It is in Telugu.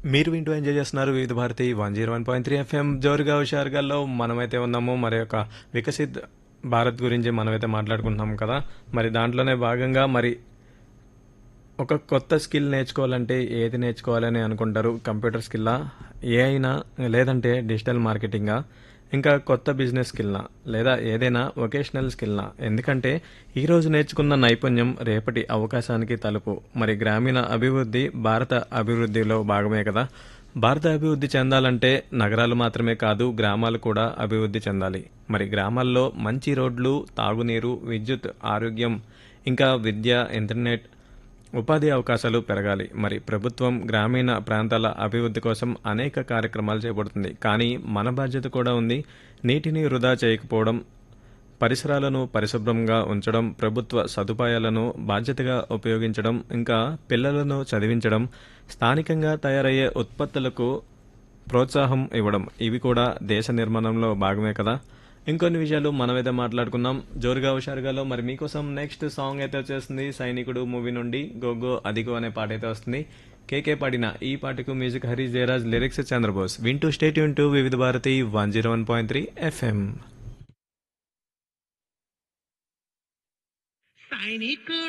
మీరు వింటూ ఎంజాయ్ చేస్తున్నారు Vividh Bharati one zero one point three FM జోరుగా హుషారుగాల్లో మనమైతే ఉన్నాము మరి యొక్క వికసిత్ భారత్ గురించి మనమైతే మాట్లాడుకుంటున్నాం కదా మరి దాంట్లోనే భాగంగా మరి ఒక కొత్త స్కిల్ నేర్చుకోవాలంటే ఏది నేర్చుకోవాలని అనుకుంటారు కంప్యూటర్ స్కిల్లా ఏ అయినా లేదంటే డిజిటల్ మార్కెటింగా ఇంకా కొత్త బిజినెస్ స్కిల్నా లేదా ఏదైనా వొకేషనల్ స్కిల్నా ఎందుకంటే ఈరోజు నేర్చుకున్న నైపుణ్యం రేపటి అవకాశానికి తలుపు మరి గ్రామీణ అభివృద్ధి భారత అభివృద్ధిలో భాగమే కదా భారత అభివృద్ధి చెందాలంటే నగరాలు మాత్రమే కాదు గ్రామాలు కూడా అభివృద్ధి చెందాలి మరి గ్రామాల్లో మంచి రోడ్లు తాగునీరు విద్యుత్ ఆరోగ్యం ఇంకా విద్య ఇంటర్నెట్ ఉపాధి అవకాశాలు పెరగాలి మరి ప్రభుత్వం గ్రామీణ ప్రాంతాల అభివృద్ధి కోసం అనేక కార్యక్రమాలు చేపడుతుంది కానీ మన బాధ్యత కూడా ఉంది నీటిని వృధా చేయకపోవడం పరిసరాలను పరిశుభ్రంగా ఉంచడం ప్రభుత్వ సదుపాయాలను బాధ్యతగా ఉపయోగించడం ఇంకా పిల్లలను చదివించడం స్థానికంగా తయారయ్యే ఉత్పత్తులకు ప్రోత్సాహం ఇవ్వడం ఇవి కూడా దేశ నిర్మాణంలో భాగమే కదా ఇంకొన్ని విషయాలు మనమైతే మాట్లాడుకుందాం జోరుగా హుషారుగాలో మరి మీకోసం నెక్స్ట్ సాంగ్ అయితే వచ్చేస్తుంది సైనికుడు మూవీ నుండి గోగో అదిగో అనే పాట అయితే వస్తుంది కేకే పాడిన ఈ పాటకు మ్యూజిక్ హరీష్ జయరాజ్ లిరిక్స్ చంద్రబోస్ వింటూ స్టేట్ యూన్ Vividh Bharati one zero one point three FM సైనికుడు